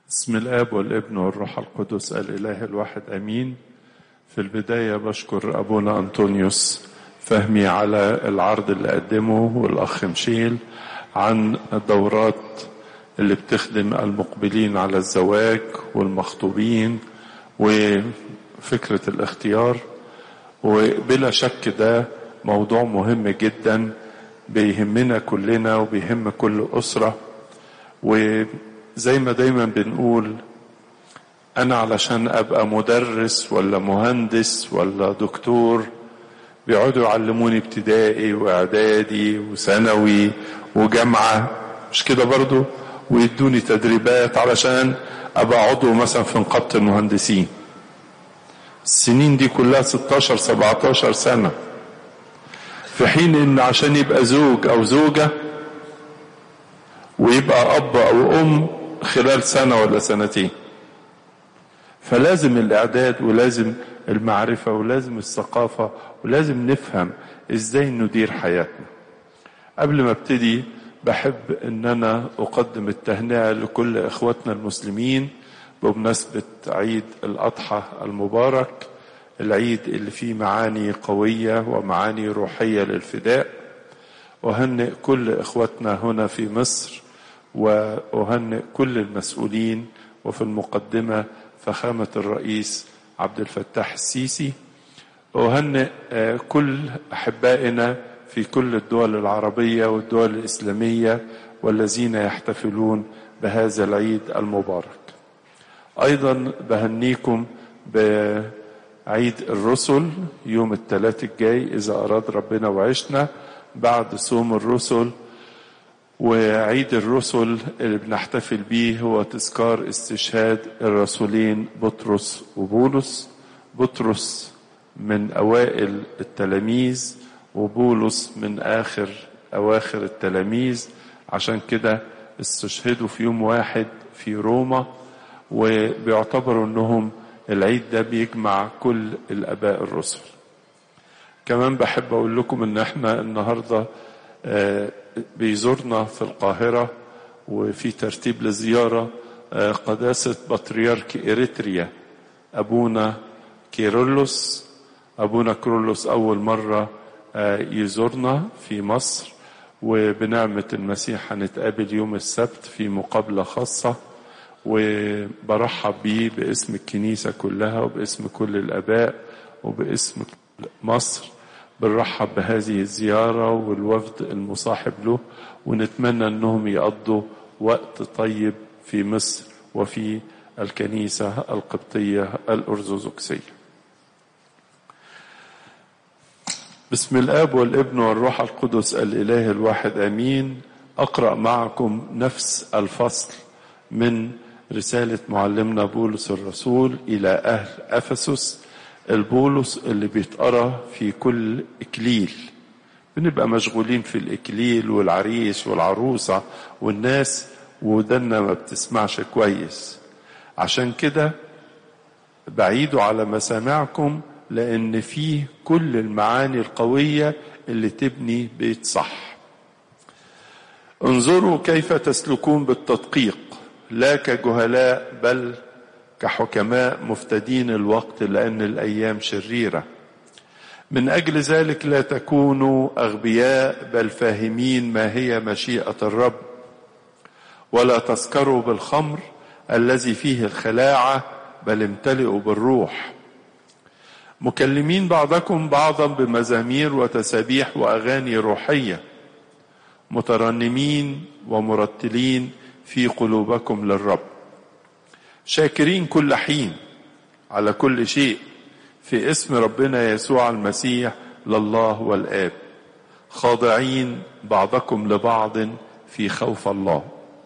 بسم الاب والابن والروح القدس الاله الواحد امين في البدايه بشكر ابونا انطونيوس فهمي على العرض اللي قدمه والاخ مشيل عن الدورات اللي بتخدم المقبلين على الزواج والمخطوبين وفكره الاختيار وبلا شك ده موضوع مهم جدا بيهمنا كلنا وبيهم كل اسره وزي ما دايما بنقول انا علشان ابقى مدرس ولا مهندس ولا دكتور بيقعدوا يعلموني ابتدائي واعدادي وثانوي وجامعه مش كده برضو ويدوني تدريبات علشان ابقى عضو مثلا في نقابه المهندسين السنين دي كلها 16 17 سنه في حين ان عشان يبقى زوج او زوجه ويبقى اب او ام خلال سنه ولا سنتين فلازم الاعداد ولازم المعرفه ولازم الثقافه ولازم نفهم ازاي ندير حياتنا قبل ما ابتدي بحب ان انا اقدم التهنئه لكل اخواتنا المسلمين بمناسبه عيد الاضحى المبارك العيد اللي فيه معاني قويه ومعاني روحيه للفداء اهنئ كل اخواتنا هنا في مصر واهنئ كل المسؤولين وفي المقدمه فخامه الرئيس عبد الفتاح السيسي اهنئ كل احبائنا في كل الدول العربيه والدول الاسلاميه والذين يحتفلون بهذا العيد المبارك ايضا بهنيكم بعيد الرسل يوم الثلاث الجاي اذا اراد ربنا وعشنا بعد صوم الرسل وعيد الرسل اللي بنحتفل بيه هو تذكار استشهاد الرسولين بطرس وبولس بطرس من اوائل التلاميذ وبولس من اخر اواخر التلاميذ عشان كده استشهدوا في يوم واحد في روما وبيعتبروا انهم العيد ده بيجمع كل الاباء الرسل كمان بحب اقول لكم ان احنا النهارده بيزورنا في القاهره وفي ترتيب لزياره قداسه بطريرك اريتريا ابونا كيرلس ابونا كيرلس اول مره يزورنا في مصر وبنعمه المسيح هنتقابل يوم السبت في مقابله خاصه وبرحب بيه باسم الكنيسة كلها وباسم كل الآباء وباسم مصر بنرحب بهذه الزيارة والوفد المصاحب له ونتمنى أنهم يقضوا وقت طيب في مصر وفي الكنيسة القبطية الأرثوذكسية بسم الآب والابن والروح القدس الإله الواحد آمين أقرأ معكم نفس الفصل من رسالة معلمنا بولس الرسول إلى أهل أفسس البولس اللي بيتقرا في كل إكليل بنبقى مشغولين في الإكليل والعريس والعروسة والناس ودنا ما بتسمعش كويس عشان كده بعيدوا على مسامعكم لأن فيه كل المعاني القوية اللي تبني بيت صح انظروا كيف تسلكون بالتدقيق لا كجهلاء بل كحكماء مفتدين الوقت لأن الأيام شريرة من أجل ذلك لا تكونوا أغبياء بل فاهمين ما هي مشيئة الرب ولا تسكروا بالخمر الذي فيه الخلاعة بل امتلئوا بالروح مكلمين بعضكم بعضا بمزامير وتسابيح وأغاني روحية مترنمين ومرتلين في قلوبكم للرب شاكرين كل حين على كل شيء في اسم ربنا يسوع المسيح لله والآب خاضعين بعضكم لبعض في خوف الله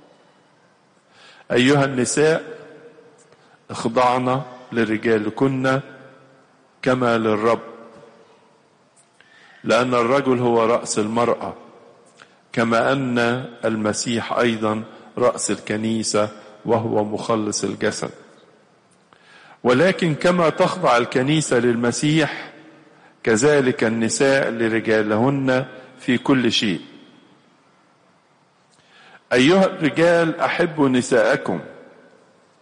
أيها النساء اخضعنا لرجالكن كما للرب لأن الرجل هو رأس المرأة كما أن المسيح أيضا رأس الكنيسة وهو مخلص الجسد ولكن كما تخضع الكنيسة للمسيح كذلك النساء لرجالهن في كل شيء أيها الرجال أحبوا نساءكم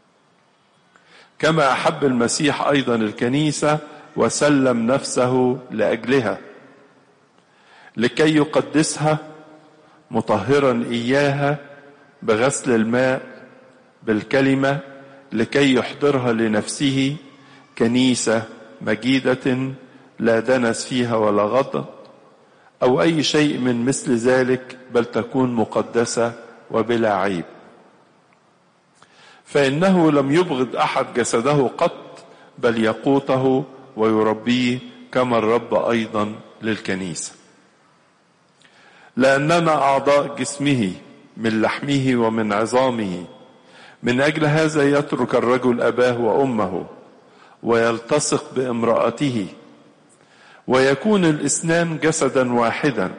كما أحب المسيح أيضا الكنيسة وسلم نفسه لأجلها لكي يقدسها مطهرا إياها بغسل الماء بالكلمة لكي يحضرها لنفسه كنيسة مجيدة لا دنس فيها ولا غضب أو أي شيء من مثل ذلك بل تكون مقدسة وبلا عيب فإنه لم يبغض أحد جسده قط بل يقوته ويربيه كما الرب أيضا للكنيسة لأننا أعضاء جسمه من لحمه ومن عظامه من أجل هذا يترك الرجل أباه وأمه ويلتصق بامرأته ويكون الاثنان جسدا واحدا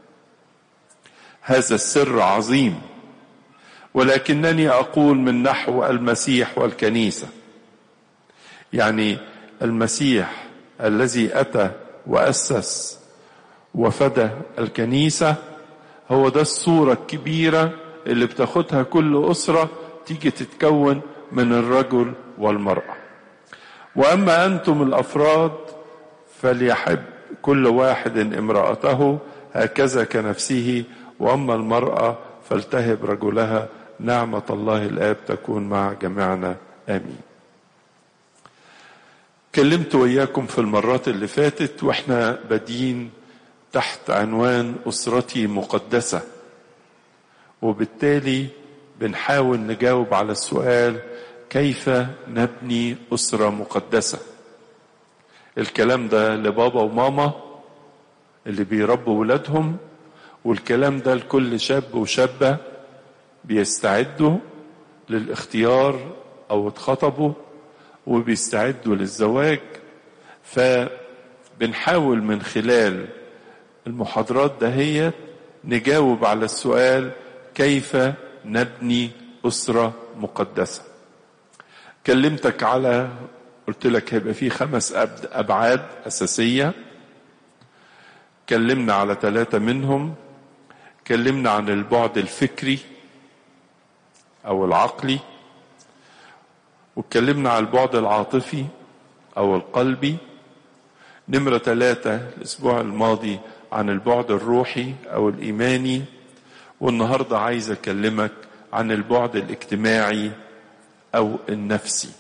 هذا السر عظيم ولكنني أقول من نحو المسيح والكنيسة يعني المسيح الذي أتى وأسس وفدى الكنيسة هو ده الصورة الكبيرة اللي بتاخدها كل أسرة تيجي تتكون من الرجل والمرأة وأما أنتم الأفراد فليحب كل واحد امرأته هكذا كنفسه وأما المرأة فلتهب رجلها نعمة الله الآب تكون مع جميعنا آمين كلمت وإياكم في المرات اللي فاتت وإحنا بادين تحت عنوان أسرتي مقدسة وبالتالي بنحاول نجاوب على السؤال كيف نبني أسرة مقدسة الكلام ده لبابا وماما اللي بيربوا ولادهم والكلام ده لكل شاب وشابة بيستعدوا للاختيار أو اتخطبوا وبيستعدوا للزواج فبنحاول من خلال المحاضرات دهيت نجاوب على السؤال كيف نبني أسرة مقدسة كلمتك على قلت لك هيبقى فيه خمس أبعاد أساسية كلمنا على ثلاثة منهم كلمنا عن البعد الفكري أو العقلي واتكلمنا على البعد العاطفي أو القلبي نمرة ثلاثة الأسبوع الماضي عن البعد الروحي أو الإيماني والنهاردة عايز أكلمك عن البعد الاجتماعي أو النفسي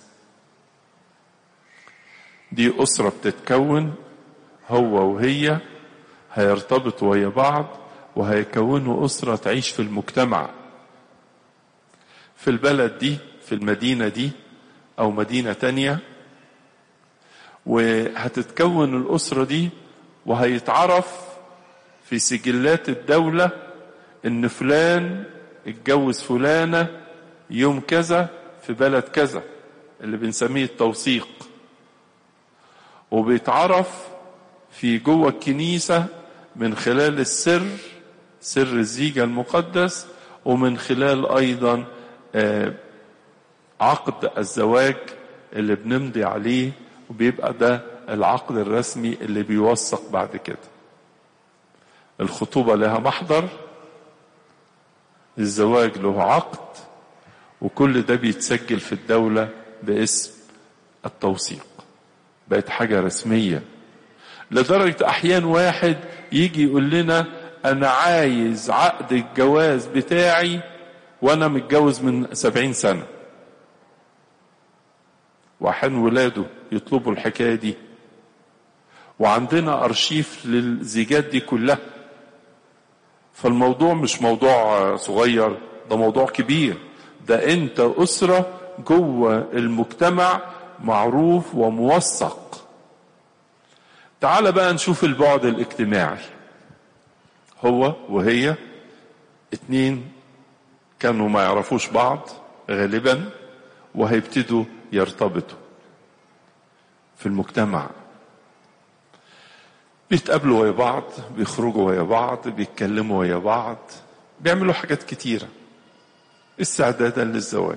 دي أسرة بتتكون هو وهي هيرتبطوا ويا بعض وهيكونوا أسرة تعيش في المجتمع في البلد دي في المدينة دي أو مدينة تانية وهتتكون الأسرة دي وهيتعرف في سجلات الدولة إن فلان اتجوز فلانة يوم كذا في بلد كذا اللي بنسميه التوثيق وبيتعرف في جوه الكنيسة من خلال السر سر الزيجة المقدس ومن خلال أيضا عقد الزواج اللي بنمضي عليه وبيبقى ده العقد الرسمي اللي بيوثق بعد كده الخطوبة لها محضر الزواج له عقد وكل ده بيتسجل في الدولة باسم التوثيق بقت حاجة رسمية لدرجة أحيان واحد يجي يقول لنا أنا عايز عقد الجواز بتاعي وأنا متجوز من سبعين سنة وأحيان ولاده يطلبوا الحكاية دي وعندنا أرشيف للزيجات دي كلها فالموضوع مش موضوع صغير ده موضوع كبير ده انت أسرة جوه المجتمع معروف وموثق تعال بقى نشوف البعد الاجتماعي هو وهي اتنين كانوا ما يعرفوش بعض غالبا وهيبتدوا يرتبطوا في المجتمع بيتقابلوا ويا بعض بيخرجوا ويا بعض بيتكلموا ويا بعض بيعملوا حاجات كتيرة استعدادا للزواج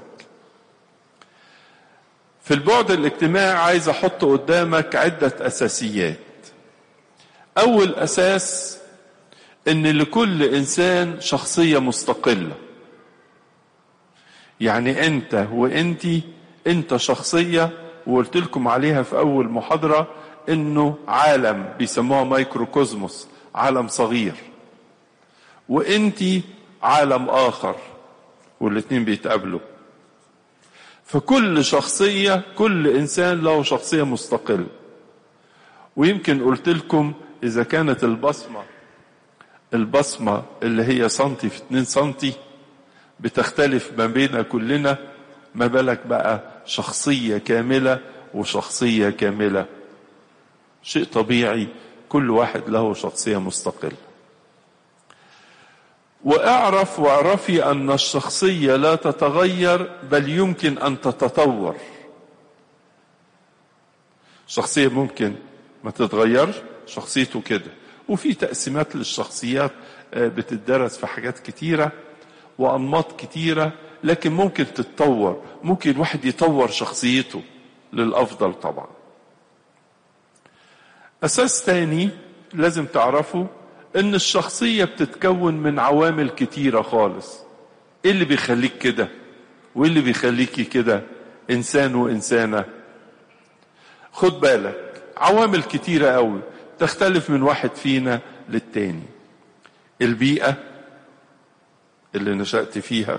في البعد الاجتماعي عايز احط قدامك عدة اساسيات اول اساس ان لكل انسان شخصية مستقلة يعني انت وانتي انت شخصية وقلت لكم عليها في اول محاضرة انه عالم بيسموها مايكروكوزموس عالم صغير وانت عالم اخر والاتنين بيتقابلوا فكل شخصية كل انسان له شخصية مستقلة ويمكن قلت لكم اذا كانت البصمة البصمة اللي هي سنتي في اتنين سنتي بتختلف ما بين كلنا ما بالك بقى شخصية كاملة وشخصية كاملة شيء طبيعي كل واحد له شخصية مستقلة واعرف واعرفي أن الشخصية لا تتغير بل يمكن أن تتطور شخصية ممكن ما تتغيرش شخصيته كده وفي تقسيمات للشخصيات بتدرس في حاجات كتيرة وأنماط كتيرة لكن ممكن تتطور ممكن الواحد يطور شخصيته للأفضل طبعا أساس تاني لازم تعرفوا إن الشخصية بتتكون من عوامل كتيرة خالص إيه اللي بيخليك كده وإيه اللي بيخليكي كده إنسان وإنسانة خد بالك عوامل كتيرة قوي تختلف من واحد فينا للتاني البيئة اللي نشأت فيها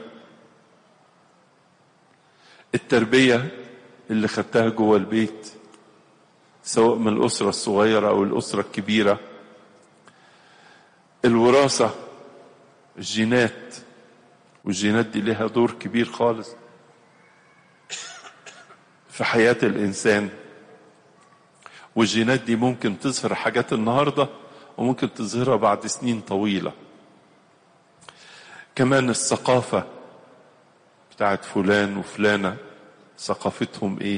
التربية اللي خدتها جوه البيت سواء من الأسرة الصغيرة أو الأسرة الكبيرة الوراثة الجينات والجينات دي لها دور كبير خالص في حياة الإنسان والجينات دي ممكن تظهر حاجات النهاردة وممكن تظهرها بعد سنين طويلة كمان الثقافة بتاعت فلان وفلانة ثقافتهم ايه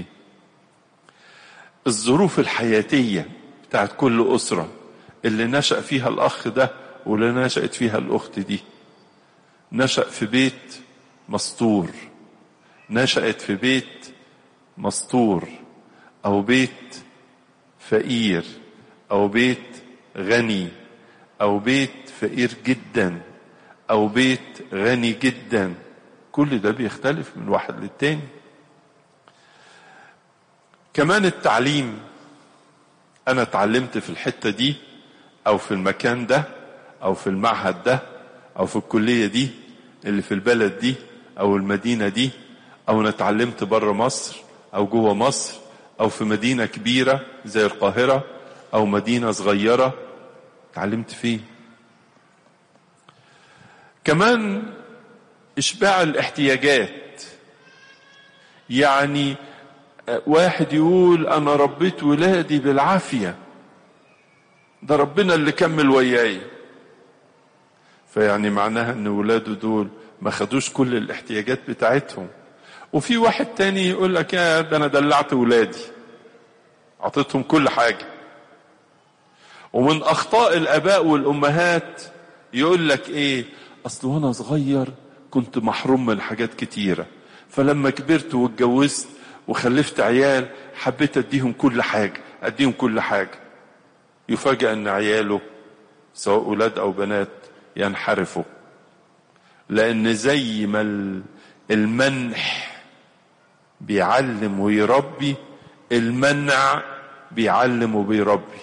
الظروف الحياتية بتاعت كل أسرة اللي نشأ فيها الأخ ده واللي نشأت فيها الأخت دي نشأ في بيت مستور نشأت في بيت مستور أو بيت فقير أو بيت غني أو بيت فقير جدا أو بيت غني جدا كل ده بيختلف من واحد للتاني كمان التعليم أنا اتعلمت في الحتة دي أو في المكان ده أو في المعهد ده أو في الكلية دي اللي في البلد دي أو المدينة دي أو أنا اتعلمت بره مصر أو جوه مصر أو في مدينة كبيرة زي القاهرة أو مدينة صغيرة اتعلمت فيه كمان إشباع الاحتياجات يعني واحد يقول أنا ربيت ولادي بالعافية ده ربنا اللي كمل وياي فيعني معناها ان ولاده دول ما خدوش كل الاحتياجات بتاعتهم وفي واحد تاني يقول لك يا ده انا دلعت ولادي اعطيتهم كل حاجة ومن اخطاء الاباء والامهات يقول لك ايه اصل وانا صغير كنت محروم من حاجات كتيرة فلما كبرت واتجوزت وخلفت عيال حبيت اديهم كل حاجة اديهم كل حاجة يفاجأ ان عياله سواء اولاد او بنات ينحرفوا لان زي ما المنح بيعلم ويربي المنع بيعلم وبيربي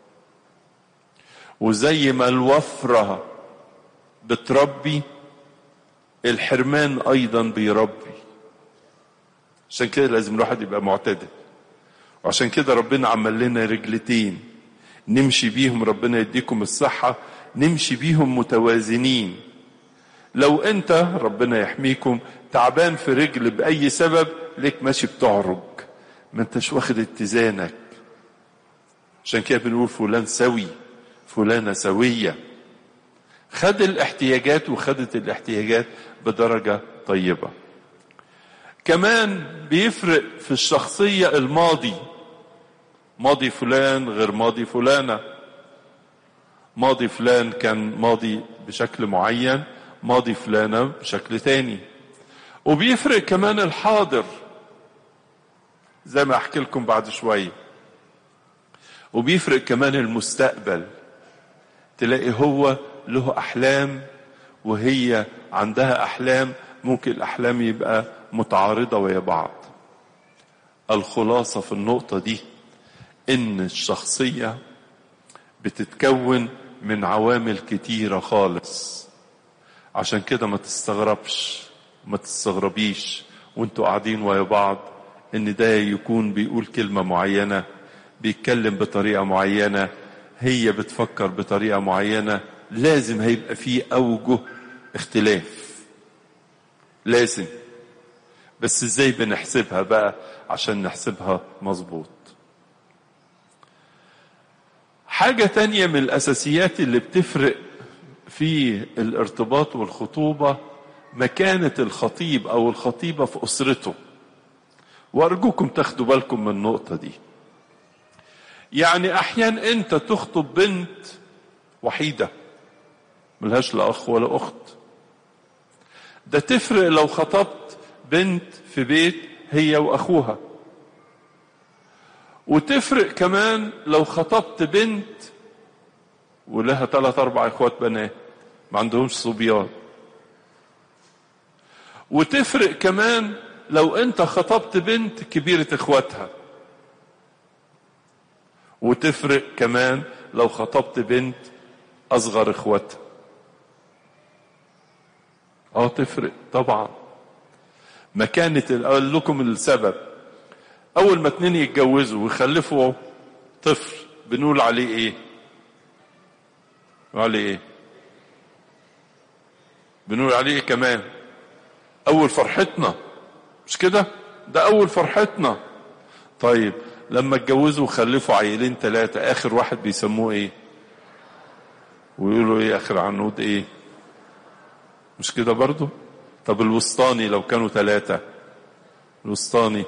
وزي ما الوفرة بتربي الحرمان ايضا بيربي عشان كده لازم الواحد يبقى معتدل وعشان كده ربنا عمل لنا رجلتين نمشي بيهم ربنا يديكم الصحة نمشي بيهم متوازنين لو انت ربنا يحميكم تعبان في رجل بأي سبب ليك ماشي بتعرج ما انتش واخد اتزانك عشان كده بنقول فلان سوي فلانة سوية خد الاحتياجات وخدت الاحتياجات بدرجة طيبة كمان بيفرق في الشخصية الماضي ماضي فلان غير ماضي فلانة ماضي فلان كان ماضي بشكل معين ماضي فلانة بشكل تاني وبيفرق كمان الحاضر زي ما احكي لكم بعد شوية وبيفرق كمان المستقبل تلاقي هو له احلام وهي عندها احلام ممكن الاحلام يبقى متعارضة ويا بعض الخلاصة في النقطة دي إن الشخصية بتتكون من عوامل كتيرة خالص عشان كده ما تستغربش ما تستغربيش وانتوا قاعدين ويا بعض ان ده يكون بيقول كلمة معينة بيتكلم بطريقة معينة هي بتفكر بطريقة معينة لازم هيبقى فيه أوجه اختلاف لازم بس ازاي بنحسبها بقى عشان نحسبها مظبوط حاجة تانية من الأساسيات اللي بتفرق في الارتباط والخطوبة مكانة الخطيب أو الخطيبة في أسرته وأرجوكم تاخدوا بالكم من النقطة دي يعني أحيانا أنت تخطب بنت وحيدة ملهاش لا أخ ولا أخت ده تفرق لو خطبت بنت في بيت هي وأخوها وتفرق كمان لو خطبت بنت ولها ثلاث أربع إخوات بنات ما عندهمش صبيان وتفرق كمان لو أنت خطبت بنت كبيرة إخواتها وتفرق كمان لو خطبت بنت أصغر إخواتها اه تفرق طبعا مكانة اقول لكم السبب اول ما اتنين يتجوزوا ويخلفوا طفل بنقول عليه ايه بنقول عليه ايه بنقول عليه ايه كمان اول فرحتنا مش كده ده اول فرحتنا طيب لما اتجوزوا وخلفوا عيلين ثلاثة اخر واحد بيسموه ايه ويقولوا ايه اخر عنود ايه مش كده برضو طب الوسطاني لو كانوا ثلاثة الوسطاني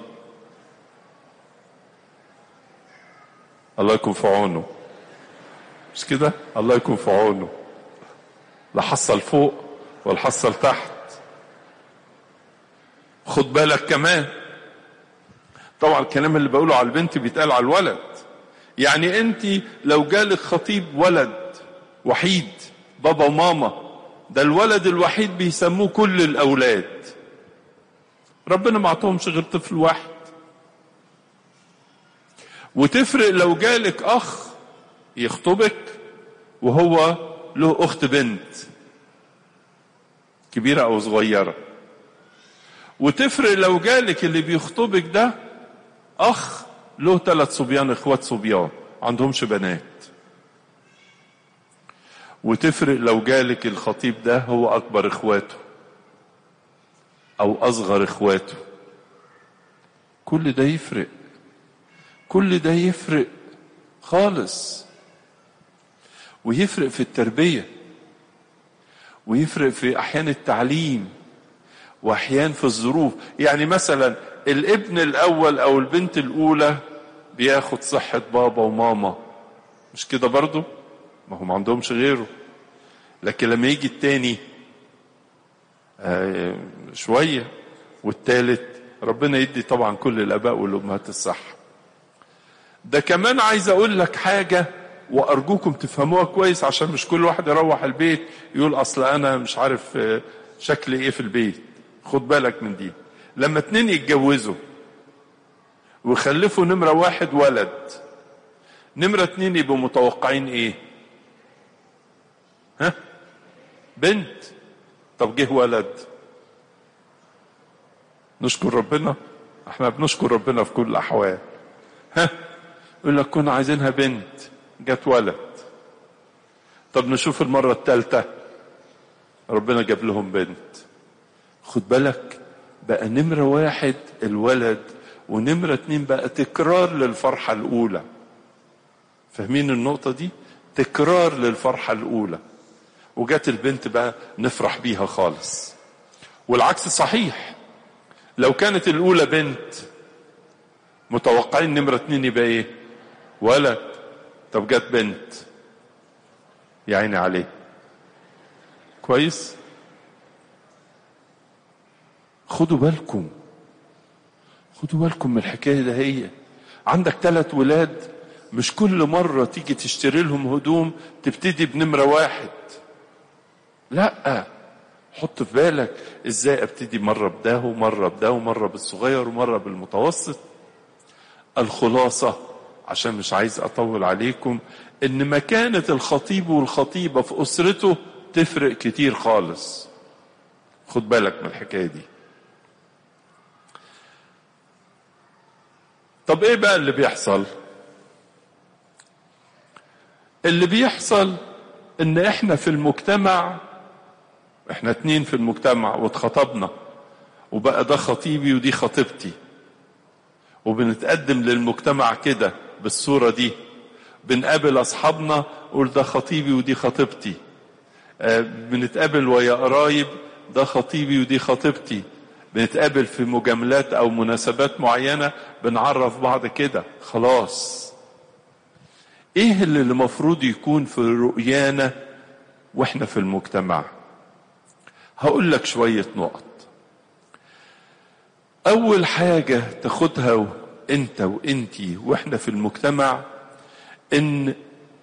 الله يكون في عونه مش كده الله يكون في عونه لا حصل فوق ولا حصل تحت خد بالك كمان طبعا الكلام اللي بقوله على البنت بيتقال على الولد يعني انت لو جالك خطيب ولد وحيد بابا وماما ده الولد الوحيد بيسموه كل الاولاد ربنا ما عطاهمش غير طفل واحد وتفرق لو جالك اخ يخطبك وهو له اخت بنت كبيره او صغيره وتفرق لو جالك اللي بيخطبك ده اخ له ثلاث صبيان اخوات صبيان عندهمش بنات وتفرق لو جالك الخطيب ده هو اكبر اخواته او اصغر اخواته كل ده يفرق كل ده يفرق خالص ويفرق في التربيه ويفرق في احيان التعليم واحيان في الظروف يعني مثلا الابن الاول او البنت الاولى بياخد صحه بابا وماما مش كده برضو ما هم عندهمش غيره لكن لما يجي التاني آه شويه والتالت ربنا يدي طبعا كل الاباء والامهات الصحه ده كمان عايز اقول لك حاجه وارجوكم تفهموها كويس عشان مش كل واحد يروح البيت يقول اصل انا مش عارف شكلي ايه في البيت خد بالك من دي لما اتنين يتجوزوا ويخلفوا نمرة واحد ولد نمرة اتنين يبقوا متوقعين ايه ها بنت طب جه ولد نشكر ربنا احنا بنشكر ربنا في كل الاحوال ها يقول لك كنا عايزينها بنت جت ولد طب نشوف المرة الثالثة ربنا جاب لهم بنت خد بالك بقى نمرة واحد الولد ونمرة اتنين بقى تكرار للفرحة الأولى فاهمين النقطة دي تكرار للفرحة الأولى وجات البنت بقى نفرح بيها خالص والعكس صحيح لو كانت الأولى بنت متوقعين نمرة اتنين يبقى ايه ولد طب جت بنت يا عيني عليه كويس خدوا بالكم خدوا بالكم من الحكاية ده هي عندك ثلاث ولاد مش كل مرة تيجي تشتري لهم هدوم تبتدي بنمرة واحد لا حط في بالك ازاي ابتدي مرة بده ومرة بده ومرة بالصغير ومرة بالمتوسط الخلاصة عشان مش عايز أطول عليكم إن مكانة الخطيب والخطيبة في أسرته تفرق كتير خالص خد بالك من الحكاية دي طب ايه بقى اللي بيحصل اللي بيحصل ان احنا في المجتمع احنا اتنين في المجتمع واتخطبنا وبقى ده خطيبي ودي خطيبتي وبنتقدم للمجتمع كده بالصورة دي بنقابل اصحابنا قول ده خطيبي ودي خطيبتي آه بنتقابل ويا قرايب ده خطيبي ودي خطيبتي بنتقابل في مجاملات او مناسبات معينة بنعرف بعض كده خلاص ايه اللي المفروض يكون في رؤيانا واحنا في المجتمع هقول لك شوية نقط اول حاجة تاخدها انت وانتي واحنا في المجتمع ان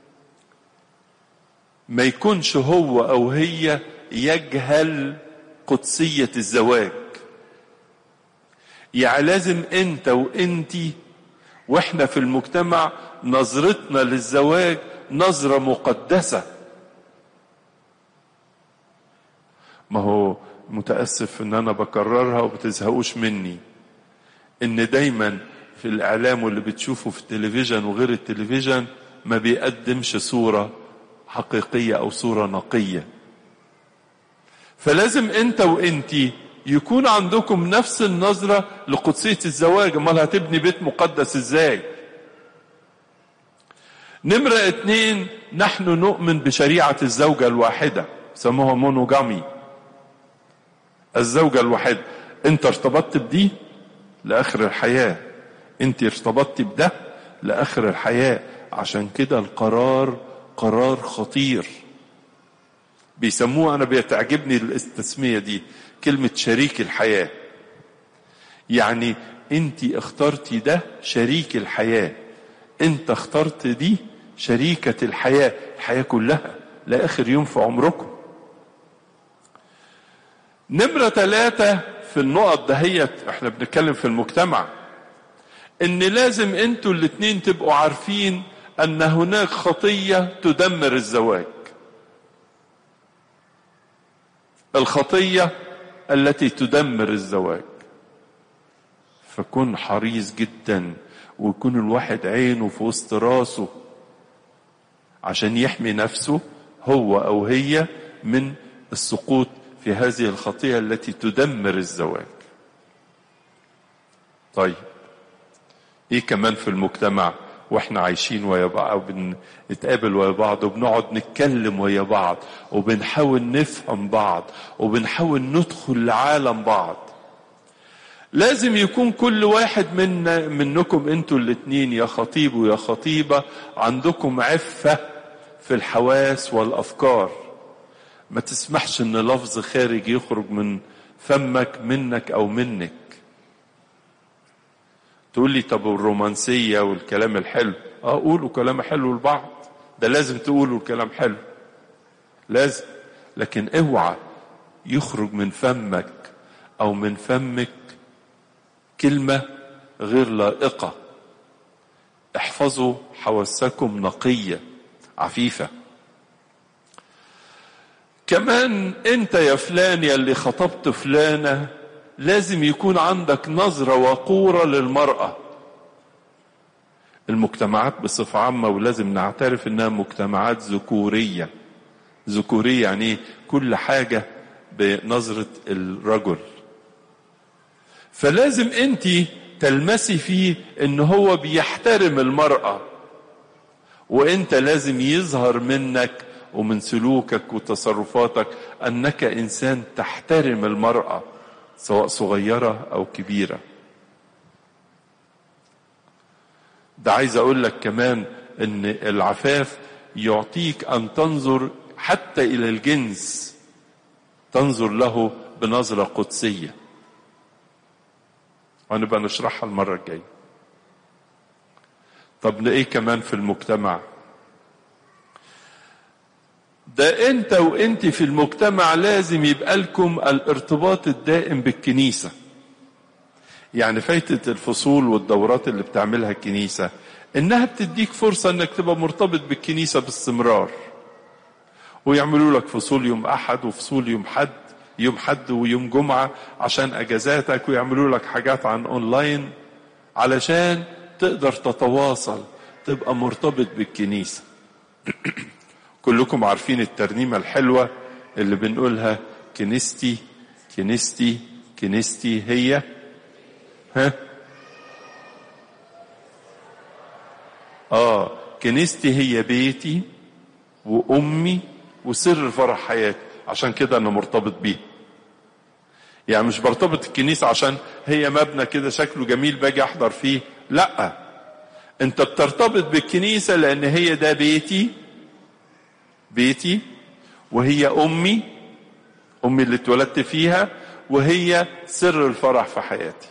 ما يكونش هو او هي يجهل قدسية الزواج يعني لازم انت وانتي واحنا في المجتمع نظرتنا للزواج نظرة مقدسة ما هو متأسف ان انا بكررها وبتزهقوش مني ان دايما في الاعلام واللي بتشوفه في التلفزيون وغير التلفزيون ما بيقدمش صورة حقيقية او صورة نقية فلازم انت وانتي يكون عندكم نفس النظرة لقدسية الزواج امال هتبني بيت مقدس ازاي نمرة اتنين نحن نؤمن بشريعة الزوجة الواحدة سموها مونوجامي الزوجة الواحدة انت ارتبطت بدي لآخر الحياة انت ارتبطت بده لآخر الحياة عشان كده القرار قرار خطير بيسموه انا بيتعجبني التسمية دي كلمة شريك الحياة يعني انت اخترتي ده شريك الحياة انت اخترت دي شريكة الحياة الحياة كلها لآخر يوم في عمركم نمرة ثلاثة في النقط دهيت احنا بنتكلم في المجتمع ان لازم انتوا الاتنين تبقوا عارفين ان هناك خطية تدمر الزواج الخطية التي تدمر الزواج فكن حريص جدا ويكون الواحد عينه في وسط راسه عشان يحمي نفسه هو او هي من السقوط في هذه الخطيئة التي تدمر الزواج طيب ايه كمان في المجتمع واحنا عايشين ويا بعض وبنتقابل ويا بعض وبنقعد نتكلم ويا بعض وبنحاول نفهم بعض وبنحاول ندخل لعالم بعض لازم يكون كل واحد من منكم انتوا الاتنين يا خطيب ويا خطيبة عندكم عفة في الحواس والافكار ما تسمحش ان لفظ خارج يخرج من فمك منك او منك تقول لي طب الرومانسية والكلام الحلو اه قولوا كلام حلو لبعض ده لازم تقولوا الكلام حلو لازم لكن اوعى يخرج من فمك او من فمك كلمة غير لائقة احفظوا حواسكم نقية عفيفة كمان انت يا فلان يا اللي خطبت فلانة لازم يكون عندك نظرة وقورة للمرأة المجتمعات بصفة عامة ولازم نعترف انها مجتمعات ذكورية ذكورية يعني كل حاجة بنظرة الرجل فلازم انت تلمسي فيه ان هو بيحترم المرأة وانت لازم يظهر منك ومن سلوكك وتصرفاتك انك انسان تحترم المرأة سواء صغيرة او كبيرة ده عايز اقول لك كمان ان العفاف يعطيك ان تنظر حتى الى الجنس تنظر له بنظرة قدسية وهنبقى نشرحها المرة الجاية طب ايه كمان في المجتمع ده انت وانت في المجتمع لازم يبقى لكم الارتباط الدائم بالكنيسة يعني فايتة الفصول والدورات اللي بتعملها الكنيسة انها بتديك فرصة انك تبقى مرتبط بالكنيسة باستمرار ويعملوا لك فصول يوم احد وفصول يوم حد يوم حد ويوم جمعة عشان اجازاتك ويعملوا لك حاجات عن اونلاين علشان تقدر تتواصل تبقى مرتبط بالكنيسة كلكم عارفين الترنيمة الحلوة اللي بنقولها كنيستي كنيستي كنيستي هي ها اه كنيستي هي بيتي وامي وسر فرح حياتي عشان كده انا مرتبط بيه يعني مش برتبط الكنيسة عشان هي مبنى كده شكله جميل باجي احضر فيه لا انت بترتبط بالكنيسة لان هي ده بيتي بيتي وهي امي امي اللي اتولدت فيها وهي سر الفرح في حياتي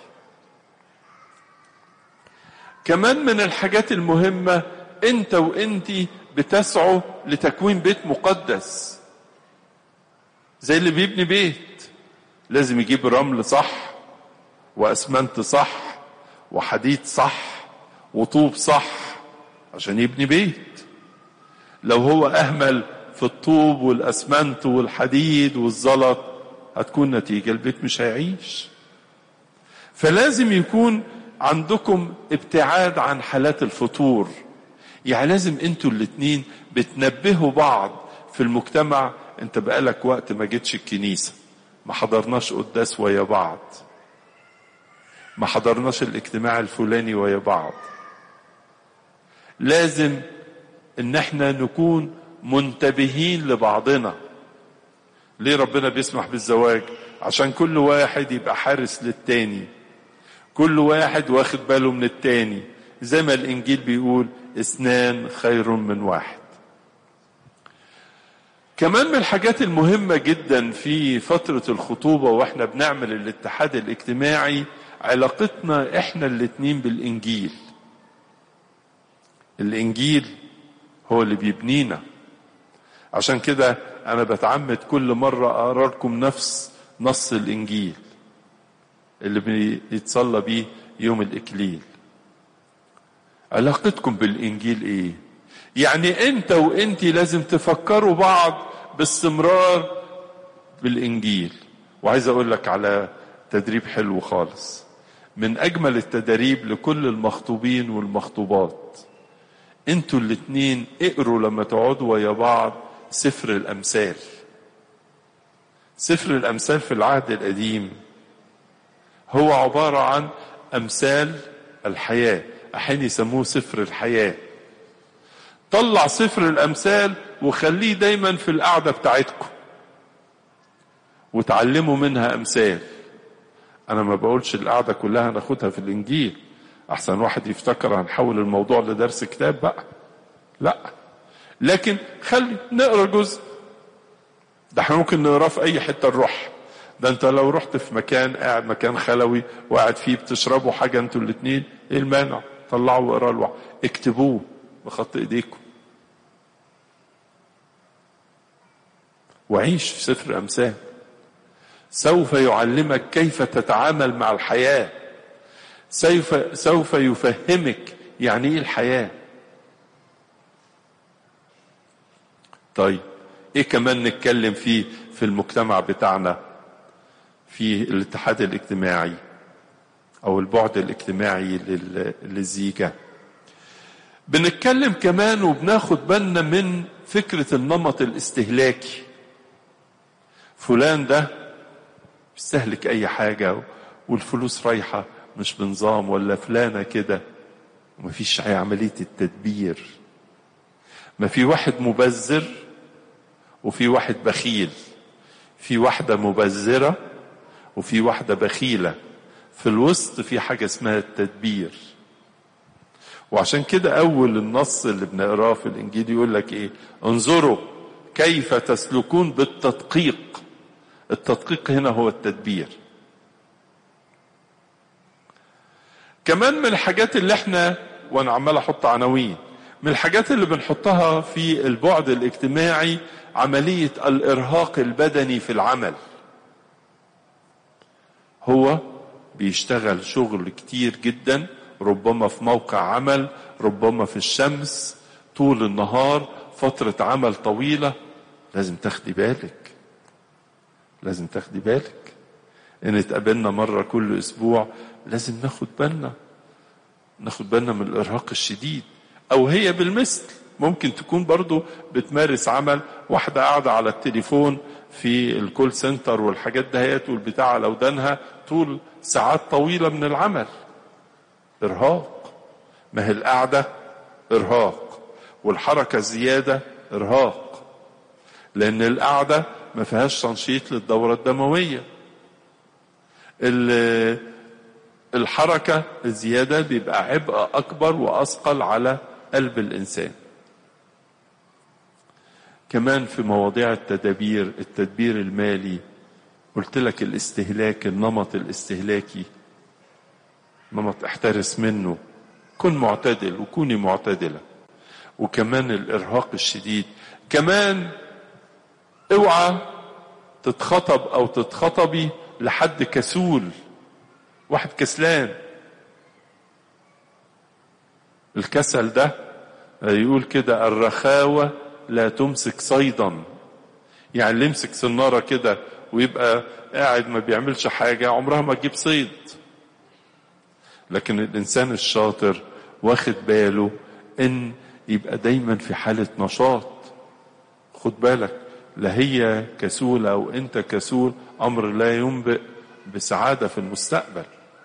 كمان من الحاجات المهمة انت وانتي بتسعوا لتكوين بيت مقدس زي اللي بيبني بيت لازم يجيب رمل صح واسمنت صح وحديد صح وطوب صح عشان يبني بيت لو هو اهمل في الطوب والاسمنت والحديد والزلط هتكون نتيجة البيت مش هيعيش فلازم يكون عندكم ابتعاد عن حالات الفتور يعني لازم انتوا الاتنين بتنبهوا بعض في المجتمع انت بقالك وقت ما جيتش الكنيسة ما حضرناش قداس ويا بعض ما حضرناش الاجتماع الفلاني ويا بعض لازم ان احنا نكون منتبهين لبعضنا ليه ربنا بيسمح بالزواج عشان كل واحد يبقى حارس للتاني كل واحد واخد باله من التاني زي ما الانجيل بيقول اثنان خير من واحد كمان من الحاجات المهمة جدا في فترة الخطوبة واحنا بنعمل الاتحاد الاجتماعي علاقتنا احنا الاتنين بالانجيل الانجيل هو اللي بيبنينا عشان كده انا بتعمد كل مرة اقرا لكم نفس نص الانجيل اللي بيتصلى بيه يوم الاكليل علاقتكم بالانجيل ايه يعني انت وانت لازم تفكروا بعض باستمرار بالانجيل وعايز اقول لك على تدريب حلو خالص من اجمل التدريب لكل المخطوبين والمخطوبات انتوا الاتنين اقروا لما تقعدوا ويا بعض سفر الامثال سفر الامثال في العهد القديم هو عبارة عن امثال الحياة احيانا يسموه سفر الحياة طلع سفر الامثال وخليه دايما في القعدة بتاعتكم وتعلموا منها امثال انا ما بقولش القعدة كلها ناخدها في الانجيل احسن واحد يفتكر هنحول الموضوع لدرس كتاب بقى لا لكن خلي نقرا جزء ده احنا ممكن نقراه في اي حته نروح ده انت لو رحت في مكان قاعد مكان خلوي وقاعد فيه بتشربوا حاجه انتوا الاثنين ايه المانع طلعوا واقرا له اكتبوه بخط ايديكم وعيش في سفر امثال سوف يعلمك كيف تتعامل مع الحياه سوف سوف يفهمك يعني ايه الحياه طيب ايه كمان نتكلم فيه في المجتمع بتاعنا في الاتحاد الاجتماعي او البعد الاجتماعي للزيجه بنتكلم كمان وبناخد بالنا من فكره النمط الاستهلاكي فلان ده بيستهلك اي حاجه والفلوس رايحه مش بنظام ولا فلانه كده ومفيش عمليه التدبير ما في واحد مبذر وفي واحد بخيل في واحدة مبذرة وفي واحدة بخيلة في الوسط في حاجة اسمها التدبير وعشان كده أول النص اللي بنقراه في الإنجيل يقول لك إيه انظروا كيف تسلكون بالتدقيق التدقيق هنا هو التدبير كمان من الحاجات اللي احنا وانا عمال احط عناوين من الحاجات اللي بنحطها في البعد الاجتماعي عملية الإرهاق البدني في العمل هو بيشتغل شغل كتير جدا ربما في موقع عمل ربما في الشمس طول النهار فترة عمل طويلة لازم تاخدي بالك لازم تاخدي بالك ان اتقابلنا مرة كل اسبوع لازم ناخد بالنا ناخد بالنا من الارهاق الشديد او هي بالمثل ممكن تكون برضو بتمارس عمل واحدة قاعدة على التليفون في الكول سنتر والحاجات دهيت والبتاع على ودانها طول ساعات طويلة من العمل ارهاق ما هي القعدة ارهاق والحركة الزيادة ارهاق لان القعدة ما فيهاش تنشيط للدورة الدموية الحركة الزيادة بيبقى عبء أكبر وأثقل على قلب الإنسان كمان في مواضيع التدابير التدبير المالي قلت لك الاستهلاك النمط الاستهلاكي نمط احترس منه كن معتدل وكوني معتدلة وكمان الإرهاق الشديد كمان اوعى تتخطب أو تتخطبي لحد كسول واحد كسلان الكسل ده يقول كده الرخاوة لا تمسك صيدا يعني اللي يمسك سنارة كده ويبقى قاعد ما بيعملش حاجة عمرها ما تجيب صيد لكن الإنسان الشاطر واخد باله إن يبقى دايما في حالة نشاط خد بالك لا هي كسولة أو أنت كسول أمر لا ينبئ بسعادة في المستقبل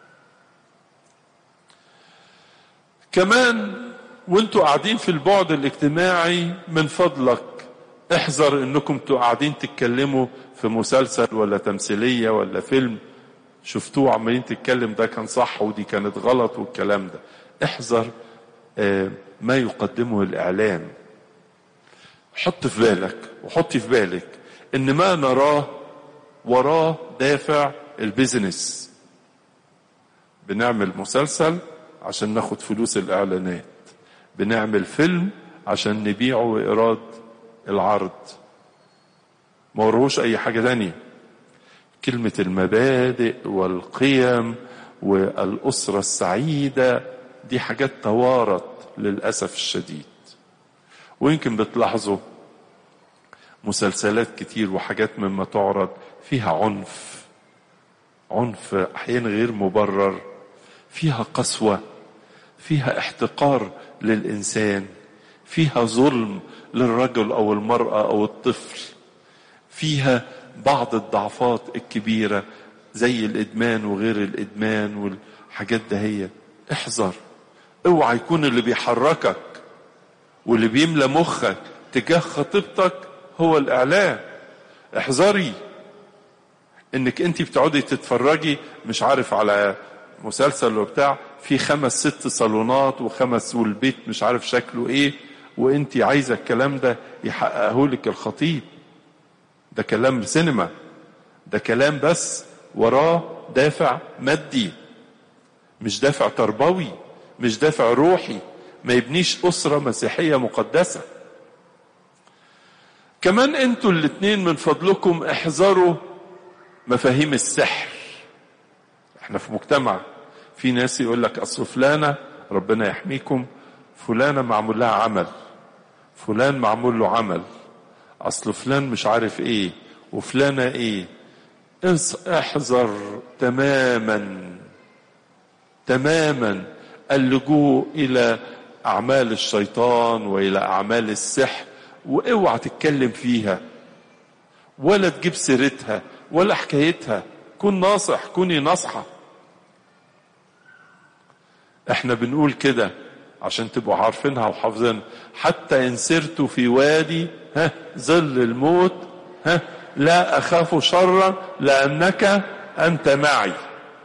كمان وانتوا قاعدين في البعد الاجتماعي من فضلك احذر انكم انتوا قاعدين تتكلموا في مسلسل ولا تمثيلية ولا فيلم شفتوه عمالين تتكلم ده كان صح ودي كانت غلط والكلام ده احذر اه ما يقدمه الاعلام حط في بالك وحطي في بالك ان ما نراه وراه دافع البيزنس بنعمل مسلسل عشان ناخد فلوس الاعلانات بنعمل فيلم عشان نبيعه وإيراد العرض ما وروش أي حاجة تانية كلمة المبادئ والقيم والأسرة السعيدة دي حاجات توارت للأسف الشديد ويمكن بتلاحظوا مسلسلات كتير وحاجات مما تعرض فيها عنف عنف أحيانا غير مبرر فيها قسوة فيها احتقار للإنسان فيها ظلم للرجل أو المرأة أو الطفل فيها بعض الضعفات الكبيرة زي الإدمان وغير الإدمان والحاجات دهية احذر اوعى يكون اللي بيحركك واللي بيملى مخك تجاه خطيبتك هو الإعلام احذري انك انت بتقعدي تتفرجي مش عارف على مسلسل وبتاع في خمس ست صالونات وخمس والبيت مش عارف شكله ايه وانت عايزه الكلام ده يحققه لك الخطيب ده كلام سينما ده كلام بس وراه دافع مادي مش دافع تربوي مش دافع روحي ما يبنيش أسرة مسيحية مقدسة كمان انتوا الاتنين من فضلكم احذروا مفاهيم السحر احنا في مجتمع في ناس يقول لك اصل فلانة ربنا يحميكم فلانة معمول لها عمل فلان معمول له عمل اصل فلان مش عارف ايه وفلانة ايه احذر تماما تماما اللجوء الى اعمال الشيطان والى اعمال السحر واوعى تتكلم فيها ولا تجيب سيرتها ولا حكايتها كن ناصح كوني ناصحه احنا بنقول كده عشان تبقوا عارفينها وحافظينها حتى ان سرت في وادي ها ظل الموت ها لا اخاف شرا لانك انت معي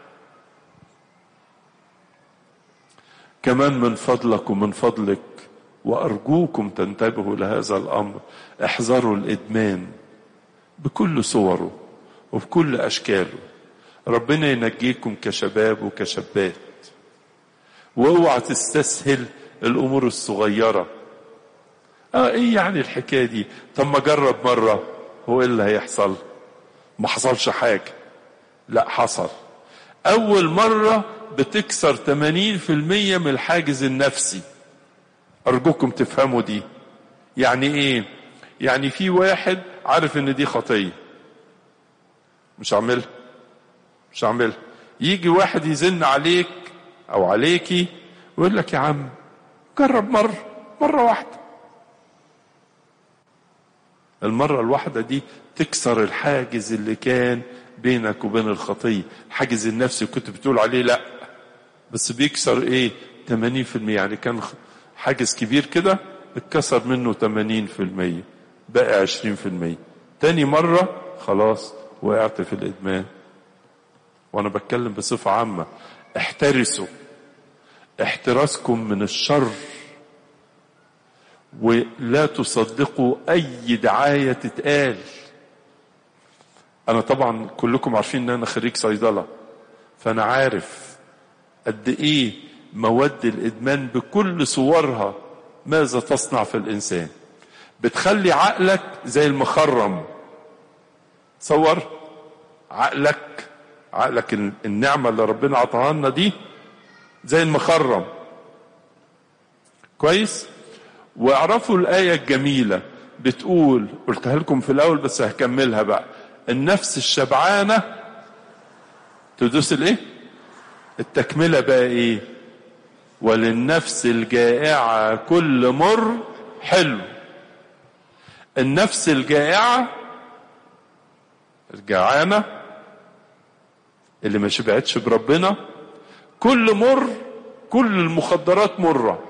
كمان من فضلك ومن فضلك وارجوكم تنتبهوا لهذا الامر احذروا الادمان بكل صوره وبكل اشكاله ربنا ينجيكم كشباب وكشابات واوعى تستسهل الامور الصغيره اه ايه يعني الحكايه دي طب ما جرب مره هو ايه اللي هيحصل ما حصلش حاجه لا حصل اول مرة بتكسر 80% من الحاجز النفسي ارجوكم تفهموا دي يعني ايه يعني في واحد عارف ان دي خطية مش هعملها مش هعملها يجي واحد يزن عليك او عليكي ويقول لك يا عم جرب مرة مرة واحدة المرة الواحدة دي تكسر الحاجز اللي كان بينك وبين الخطية الحاجز النفسي كنت بتقول عليه لا بس بيكسر ايه 80% يعني كان حاجز كبير كده اتكسر منه 80% بقى 20% تاني مرة خلاص وقعت في الإدمان وأنا بتكلم بصفة عامة احترسوا احتراسكم من الشر ولا تصدقوا أي دعاية تتقال أنا طبعا كلكم عارفين إن أنا خريج صيدلة فأنا عارف قد إيه مواد الإدمان بكل صورها ماذا تصنع في الإنسان بتخلي عقلك زي المخرم تصور عقلك عقلك النعمة اللي ربنا عطاها لنا دي زي المخرم كويس واعرفوا الآية الجميلة بتقول قلتها لكم في الأول بس هكملها بقى النفس الشبعانة تدوس الايه التكملة بقى ايه وللنفس الجائعة كل مر حلو النفس الجائعة الجعانة اللي ما شبعتش بربنا كل مر كل المخدرات مرة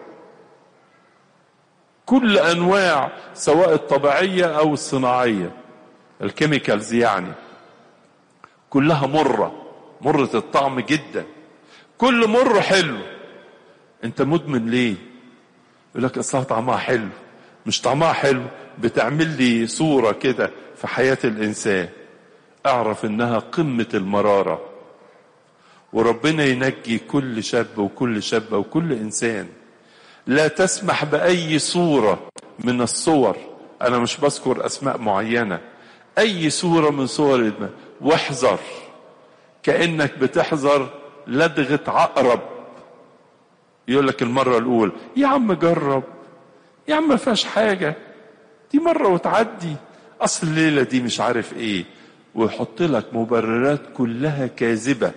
كل أنواع سواء الطبيعية أو الصناعية الكيميكالز يعني كلها مرة مرة الطعم جدا كل مر حلو انت مدمن ليه يقول لك اصلها طعمها حلو مش طعمها حلو بتعمل لي صورة كده في حياة الإنسان أعرف إنها قمة المرارة وربنا ينجي كل شاب وكل شابة وكل إنسان لا تسمح بأي صورة من الصور أنا مش بذكر أسماء معينة أي صورة من صور الإدمان واحذر كأنك بتحذر لدغة عقرب يقول لك المرة الأولى يا عم جرب يا عم ما فيهاش حاجة دي مرة وتعدي أصل الليلة دي مش عارف إيه ويحط لك مبررات كلها كاذبة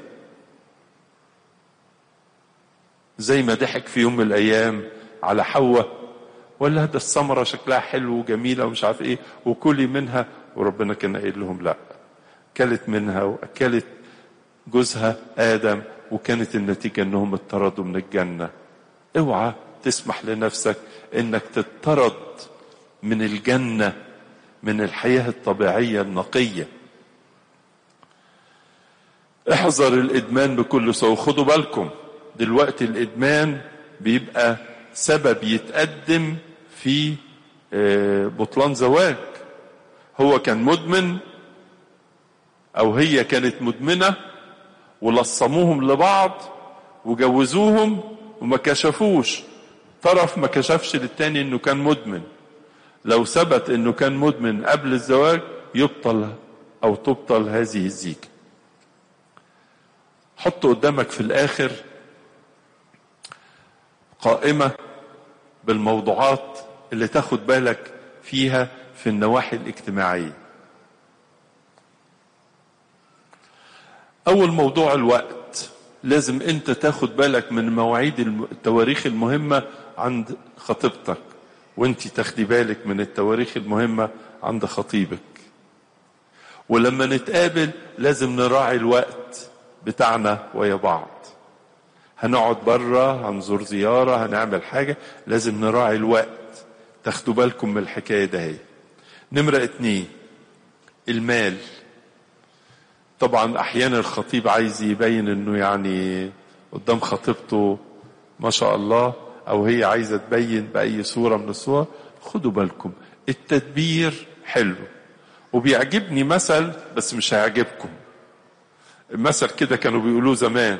زي ما ضحك في يوم من الأيام على حواء ولا ده الثمرة شكلها حلو وجميلة ومش عارف إيه وكلي منها وربنا كان قايل لهم لا كلت منها وأكلت جوزها آدم وكانت النتيجة انهم اتطردوا من الجنة اوعى تسمح لنفسك انك تطرد من الجنة من الحياة الطبيعية النقية احذر الادمان بكل صوت خدوا بالكم دلوقتي الادمان بيبقى سبب يتقدم في بطلان زواج هو كان مدمن او هي كانت مدمنه ولصموهم لبعض وجوزوهم وما كشفوش طرف ما كشفش للتاني انه كان مدمن لو ثبت انه كان مدمن قبل الزواج يبطل او تبطل هذه الزيجة حط قدامك في الاخر قائمة بالموضوعات اللي تاخد بالك فيها في النواحي الاجتماعيه أول موضوع الوقت لازم أنت تاخد بالك من مواعيد التواريخ المهمة عند خطيبتك وأنت تاخدي بالك من التواريخ المهمة عند خطيبك ولما نتقابل لازم نراعي الوقت بتاعنا ويا بعض هنقعد بره هنزور زيارة هنعمل حاجة لازم نراعي الوقت تاخدوا بالكم من الحكاية ده هي نمرة اتنين المال طبعا احيانا الخطيب عايز يبين انه يعني قدام خطيبته ما شاء الله او هي عايزه تبين باي صوره من الصور خدوا بالكم التدبير حلو وبيعجبني مثل بس مش هيعجبكم مثل كده كانوا بيقولوه زمان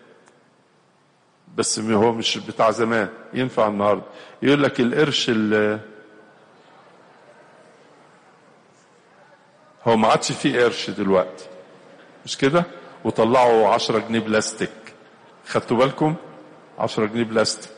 بس هو مش بتاع زمان ينفع النهارده يقول لك القرش اللي هو ما عادش فيه قرش دلوقتي مش كده وطلعوا 10 جنيه بلاستيك خدتوا بالكم 10 جنيه بلاستيك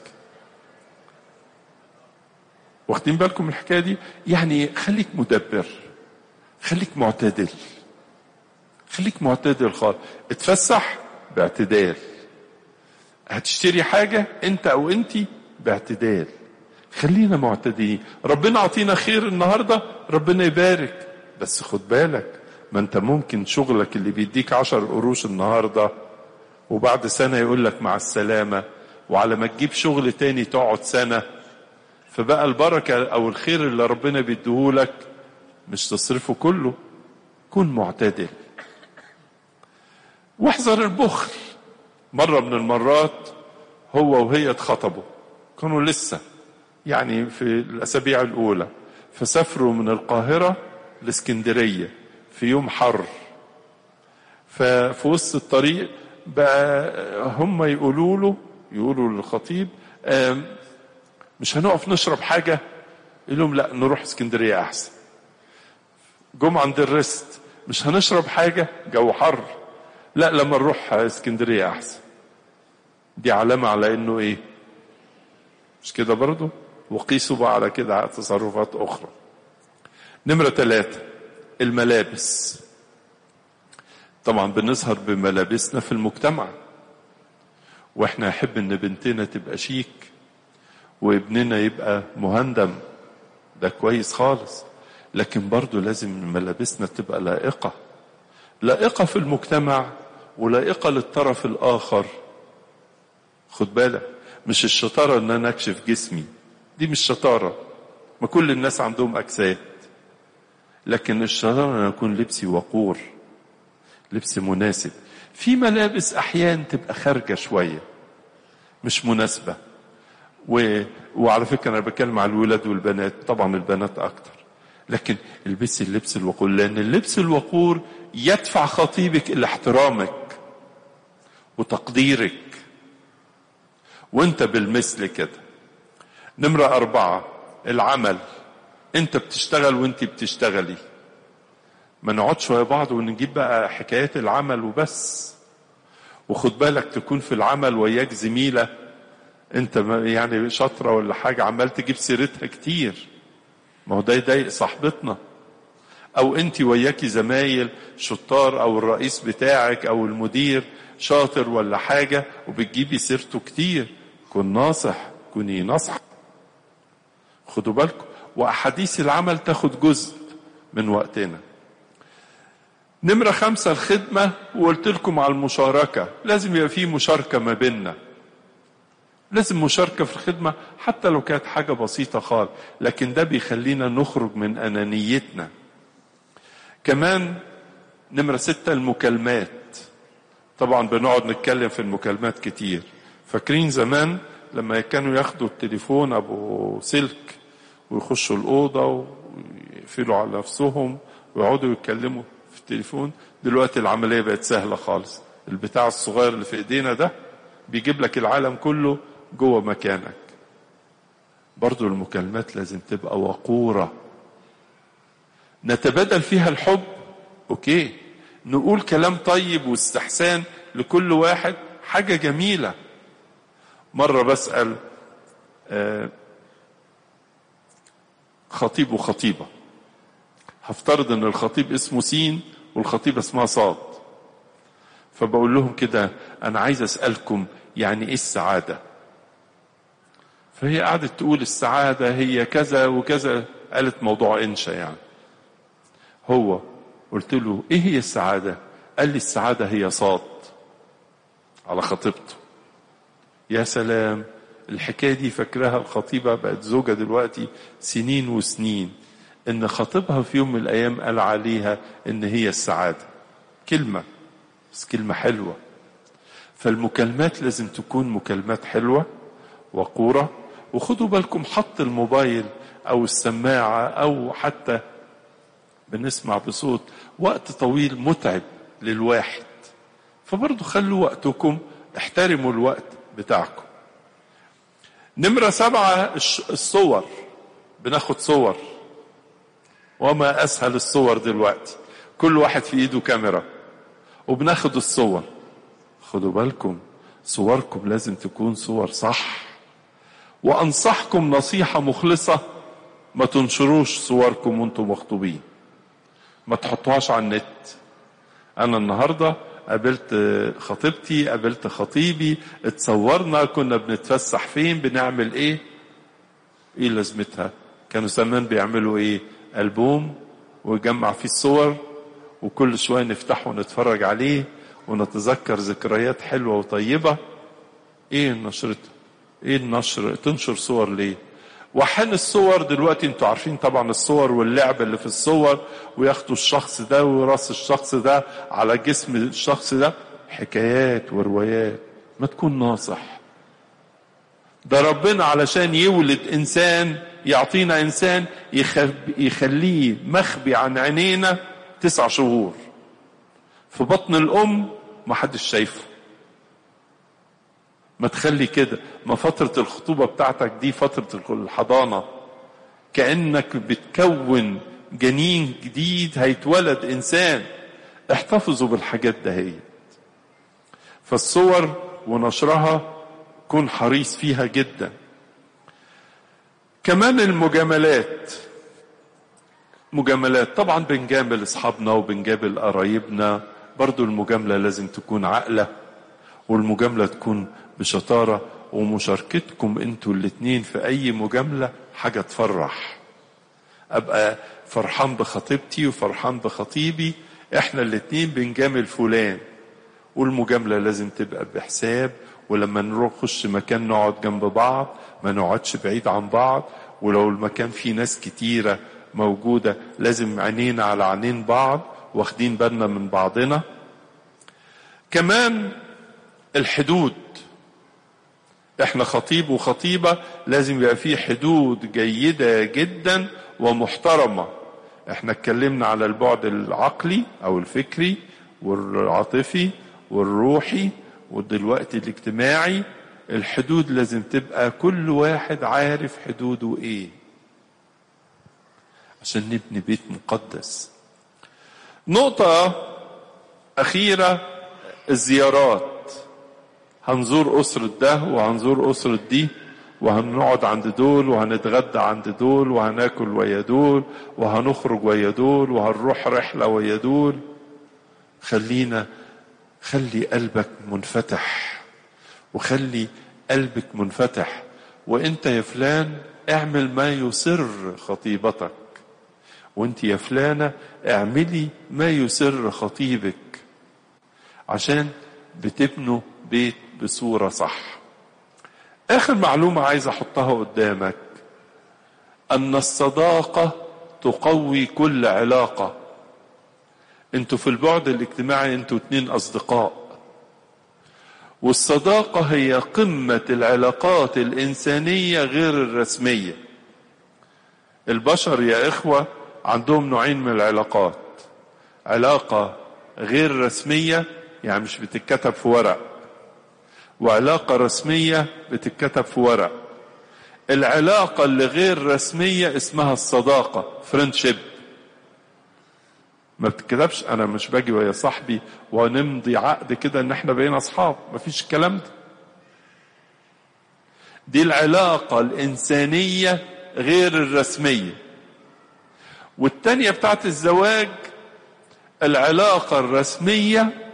واخدين بالكم من الحكايه دي يعني خليك مدبر خليك معتدل خليك معتدل خالص اتفسح باعتدال هتشتري حاجة انت او انتي باعتدال خلينا معتدلين ربنا عطينا خير النهاردة ربنا يبارك بس خد بالك ما انت ممكن شغلك اللي بيديك عشر قروش النهاردة وبعد سنة يقول لك مع السلامة وعلى ما تجيب شغل تاني تقعد سنة فبقى البركة او الخير اللي ربنا بيديهولك مش تصرفه كله كن معتدل واحذر البخل مرة من المرات هو وهي اتخطبوا كانوا لسه يعني في الأسابيع الأولى فسافروا من القاهرة لاسكندرية في يوم حر ففي وسط الطريق بقى هم يقولوا له يقولوا للخطيب مش هنقف نشرب حاجة يقول لهم لا نروح اسكندرية أحسن جم عند الرست مش هنشرب حاجة جو حر لا لما نروح اسكندرية أحسن دي علامة على إنه إيه مش كده برضو وقيسوا بقى على كده على تصرفات أخرى نمرة ثلاثة الملابس طبعا بنظهر بملابسنا في المجتمع واحنا نحب ان بنتنا تبقى شيك وابننا يبقى مهندم ده كويس خالص لكن برضو لازم ملابسنا تبقى لائقة لائقة في المجتمع ولائقة للطرف الآخر خد بالك مش الشطارة ان انا اكشف جسمي دي مش شطارة ما كل الناس عندهم اجساد لكن الشطارة ان يكون لبسي وقور لبس مناسب في ملابس احيان تبقى خارجة شوية مش مناسبة و... وعلى فكرة انا بتكلم على الولاد والبنات طبعا البنات اكتر لكن البسي اللبس الوقور لان اللبس الوقور يدفع خطيبك الى احترامك وتقديرك وانت بالمثل كده نمرة أربعة العمل انت بتشتغل وانت بتشتغلي ما نقعدش ويا بعض ونجيب بقى حكايات العمل وبس وخد بالك تكون في العمل وياك زميلة انت يعني شاطرة ولا حاجة عمال تجيب سيرتها كتير ما هو ده يضايق صاحبتنا او انت وياكي زمايل شطار او الرئيس بتاعك او المدير شاطر ولا حاجة وبتجيبي سيرته كتير كن ناصح كوني نصح خدوا بالكم وأحاديث العمل تاخد جزء من وقتنا نمرة خمسة الخدمة وقلت لكم على المشاركة لازم يبقى في مشاركة ما بيننا لازم مشاركة في الخدمة حتى لو كانت حاجة بسيطة خالص لكن ده بيخلينا نخرج من أنانيتنا كمان نمرة ستة المكالمات طبعا بنقعد نتكلم في المكالمات كتير فاكرين زمان لما كانوا ياخدوا التليفون ابو سلك ويخشوا الاوضه ويقفلوا على نفسهم ويقعدوا يتكلموا في التليفون دلوقتي العمليه بقت سهله خالص البتاع الصغير اللي في ايدينا ده بيجيب لك العالم كله جوه مكانك برضو المكالمات لازم تبقى وقوره نتبادل فيها الحب اوكي نقول كلام طيب واستحسان لكل واحد حاجة جميلة مرة بسأل خطيب وخطيبة هفترض ان الخطيب اسمه سين والخطيبة اسمها صاد فبقول لهم كده انا عايز اسألكم يعني ايه السعادة فهي قعدت تقول السعادة هي كذا وكذا قالت موضوع انشا يعني هو قلت له ايه هي السعادة قال لي السعادة هي صاد على خطيبته يا سلام الحكاية دي فاكراها الخطيبة بقت زوجة دلوقتي سنين وسنين ان خطيبها في يوم من الايام قال عليها ان هي السعادة كلمة بس كلمة حلوة فالمكالمات لازم تكون مكالمات حلوة وقورة وخدوا بالكم حط الموبايل او السماعة او حتى بنسمع بصوت وقت طويل متعب للواحد فبرضه خلوا وقتكم احترموا الوقت بتاعكم نمرة سبعة الصور بناخد صور وما أسهل الصور دلوقتي كل واحد في إيده كاميرا وبناخد الصور خدوا بالكم صوركم لازم تكون صور صح وانصحكم نصيحة مخلصة ما تنشروش صوركم وانتم مخطوبين ما تحطوهاش على النت انا النهارده قابلت خطيبتي قابلت خطيبي اتصورنا كنا بنتفسح فين بنعمل ايه ايه لازمتها كانوا زمان بيعملوا ايه البوم ويجمع فيه الصور وكل شويه نفتحه ونتفرج عليه ونتذكر ذكريات حلوه وطيبه ايه نشرتها ايه النشر تنشر صور ليه وحان الصور دلوقتي انتوا عارفين طبعا الصور واللعب اللي في الصور وياخدوا الشخص ده وراس الشخص ده على جسم الشخص ده حكايات وروايات ما تكون ناصح ده ربنا علشان يولد انسان يعطينا انسان يخليه مخبي عن عينينا تسع شهور في بطن الام ما حدش شايفه ما تخلي كده ما فترة الخطوبة بتاعتك دي فترة الحضانة كأنك بتكون جنين جديد هيتولد إنسان احتفظوا بالحاجات دهيت فالصور ونشرها كن حريص فيها جدا كمان المجاملات مجاملات طبعا بنجامل اصحابنا وبنجامل قرايبنا برضو المجاملة لازم تكون عقلة والمجاملة تكون بشطارة ومشاركتكم انتوا الاتنين في اي مجاملة حاجة تفرح ابقى فرحان بخطيبتي وفرحان بخطيبي احنا الاتنين بنجامل فلان والمجاملة لازم تبقى بحساب ولما نروح نخش مكان نقعد جنب بعض ما نقعدش بعيد عن بعض ولو المكان فيه ناس كتيرة موجودة لازم عينينا على عينين بعض واخدين بالنا من بعضنا كمان الحدود احنا خطيب وخطيبة لازم يبقى فيه حدود جيدة جدا ومحترمة احنا اتكلمنا على البعد العقلي او الفكري والعاطفي والروحي ودلوقتي الاجتماعي الحدود لازم تبقى كل واحد عارف حدوده ايه عشان نبني بيت مقدس نقطة أخيرة الزيارات هنزور أسرة ده وهنزور أسرة دي وهنقعد عند دول وهنتغدى عند دول وهناكل ويا دول وهنخرج ويا دول وهنروح رحلة ويا دول خلينا خلي قلبك منفتح وخلي قلبك منفتح وانت يا فلان اعمل ما يسر خطيبتك وانت يا فلانة اعملي ما يسر خطيبك عشان بتبنوا بيت بصورة صح اخر معلومة عايز احطها قدامك ان الصداقة تقوي كل علاقة انتوا في البعد الاجتماعي انتوا اتنين اصدقاء والصداقة هي قمة العلاقات الانسانية غير الرسمية البشر يا اخوة عندهم نوعين من العلاقات علاقة غير رسمية يعني مش بتتكتب في ورق وعلاقة رسمية بتتكتب في ورق العلاقة اللي غير رسمية اسمها الصداقة فريندشيب ما بتتكتبش انا مش باجي ويا صاحبي ونمضي عقد كده ان احنا بقينا اصحاب مفيش الكلام ده دي العلاقة الإنسانية غير الرسمية والتانية بتاعت الزواج العلاقة الرسمية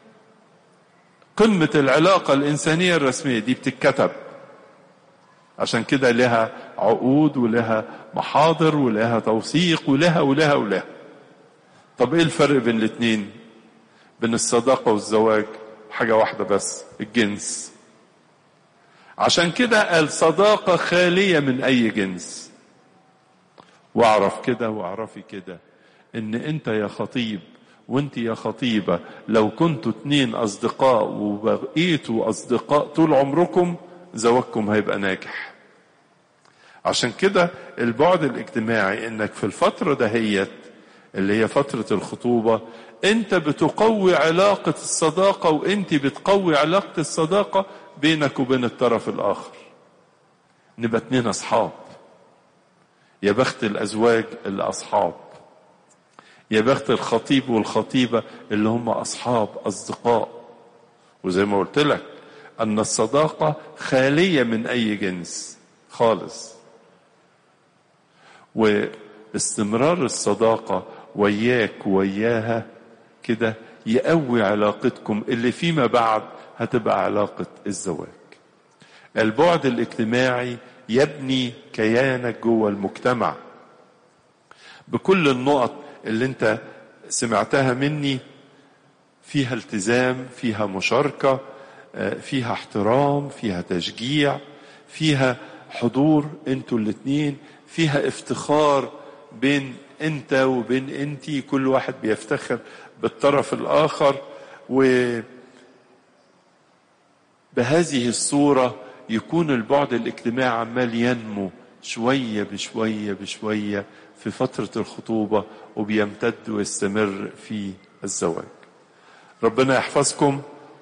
قمة العلاقة الإنسانية الرسمية دي بتتكتب عشان كده لها عقود ولها محاضر ولها توثيق ولها ولها ولها طب ايه الفرق بين الاتنين بين الصداقة والزواج حاجة واحدة بس الجنس عشان كده الصداقة خالية من أي جنس واعرف كده واعرفي كده ان انت يا خطيب وانت يا خطيبة لو كنتوا اتنين اصدقاء وبقيتوا اصدقاء طول عمركم زواجكم هيبقى ناجح عشان كده البعد الاجتماعي انك في الفترة دهيت اللي هي فترة الخطوبة انت بتقوي علاقة الصداقة وانت بتقوي علاقة الصداقة بينك وبين الطرف الاخر نبقى اتنين اصحاب يا بخت الازواج اللي اصحاب يا بخت الخطيب والخطيبة اللي هم أصحاب أصدقاء وزي ما قلت لك أن الصداقة خالية من أي جنس خالص واستمرار الصداقة وياك وياها كده يقوي علاقتكم اللي فيما بعد هتبقى علاقة الزواج البعد الاجتماعي يبني كيانك جوه المجتمع بكل النقط اللي انت سمعتها مني فيها التزام فيها مشاركة فيها احترام فيها تشجيع فيها حضور انتوا الاتنين فيها افتخار بين انت وبين انتي كل واحد بيفتخر بالطرف الاخر و بهذه الصورة يكون البعد الاجتماعي عمال ينمو شوية بشوية بشوية في فترة الخطوبة وبيمتد ويستمر في الزواج ربنا يحفظكم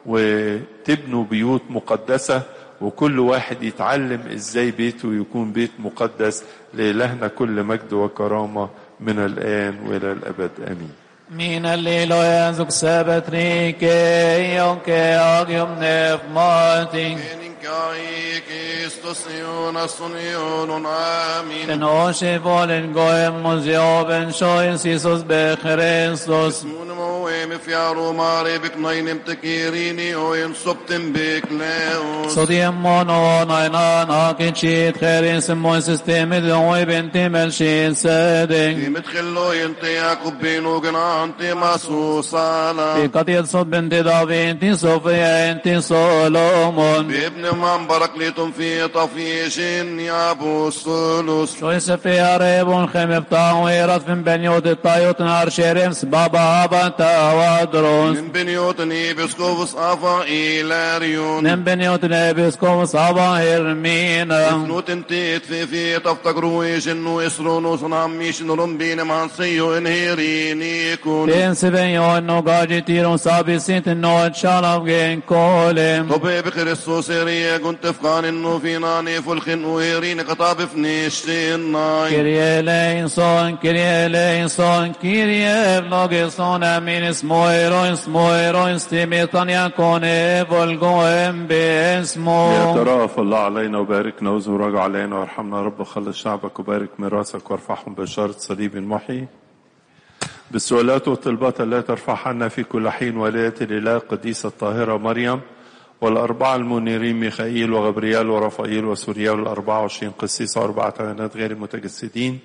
وتبنوا بيوت مقدسة وكل واحد يتعلم ازاي بيته يكون بيت مقدس لإلهنا كل مجد وكرامة من الآن وإلى الأبد آمين Min alleluia succebet rike, ionke agium nefmating. Kai Kristus Jonas und Jonon Amin. Den oshe volen goem muzioben shois Jesus be Christus. Nun moem fjaro mare bik neinem tekirini o en soptem bik leos. Så det mono naina nakichit Christ mo systemet oi bentimel shinseding. متخلو ينتي يعقوب بينو جنانتي ماسو صالا Ikatit sot benti David, ti Sofia, ti Solomon. بابن من بركليتم في طفيش يا ابو الثلث Shois fi arebon chemef tawirat fin benyot tayot nar sherems baba abata wadros. من بنيوتني بسكوفس افا إيلاريون Nem benyot nebiskom saba hermina. نوت انتي في في تفتقرويش انه يسرونو صنعميش نرم بين مانسيو انهيريني يكون Den sevenjon no gagitiron sabi sint no chalav gen kolem. طبي بخريستوس ريا كنت فقان انه في ناني فلخن ويرين قطاب فنيشتين ناي Kyrie eleison, Kyrie eleison, Kyrie evlogison, aminis moiroin, moiroin, stimitan yakone, volgoem besmo. يترأف الله علينا وباركنا وزه راجع علينا وارحمنا يا رب خلص شعبك وبارك ميراثك وارفعهم بشارة صليب محي بالسؤالات والطلبات التي ترفع عنا في كل حين ولاية الإله القديسة الطاهرة مريم والأربعة المنيرين ميخائيل وغبريال ورفائيل وسوريال والأربعة وعشرين قسيس وأربعة عينات غير المتجسدين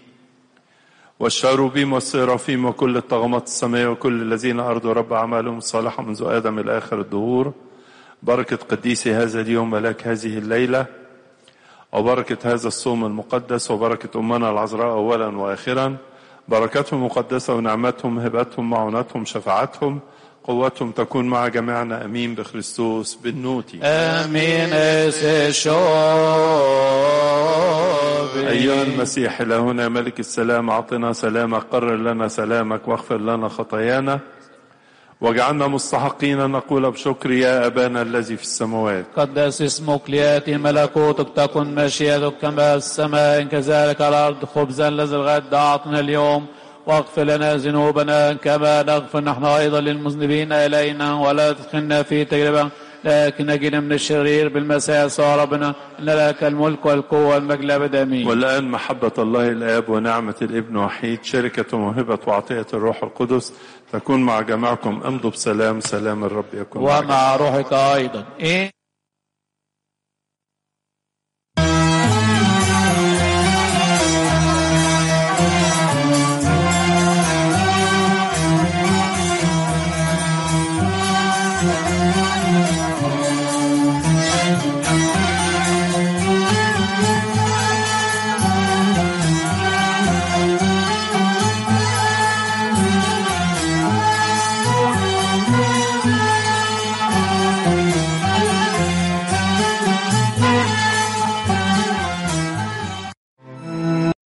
والشاروبيم والسيرافيم وكل الطغمات السماء وكل الذين أرضوا رب أعمالهم الصالحة منذ آدم إلى آخر الدهور بركة قديسي هذا اليوم ملاك هذه الليلة وبركة هذا الصوم المقدس وبركة أمنا العذراء أولا وآخرا بركتهم مقدسة ونعمتهم هبتهم معونتهم شفاعتهم قوتهم تكون مع جميعنا أمين بخريستوس بالنوتي Amin es shobi. أيها المسيح إلهنا ملك السلام أعطنا سلامك قرر لنا سلامك واغفر لنا خطايانا واجعلنا مستحقين أن نقول بشكر يا أبانا الذي في السماوات قدس اسمك لياتي ملكوتك تكن مشيئتك كما في السماء كذلك على الارض خبزا الذي الغد اعطنا اليوم واغفر لنا ذنوبنا كما نغفر نحن ايضا للمذنبين الينا ولا تدخلنا في تجربه لكن نجنا من الشرير بالمسيح صار ربنا ان لك الملك والقوه والمجد ابد امين والآن محبة الله الآب ونعمة الابن وحيد شركة وموهبة وعطية الروح القدس تكون مع جميعكم امضوا بسلام سلام الرب يكون معكم ومع روحك ايضا إيه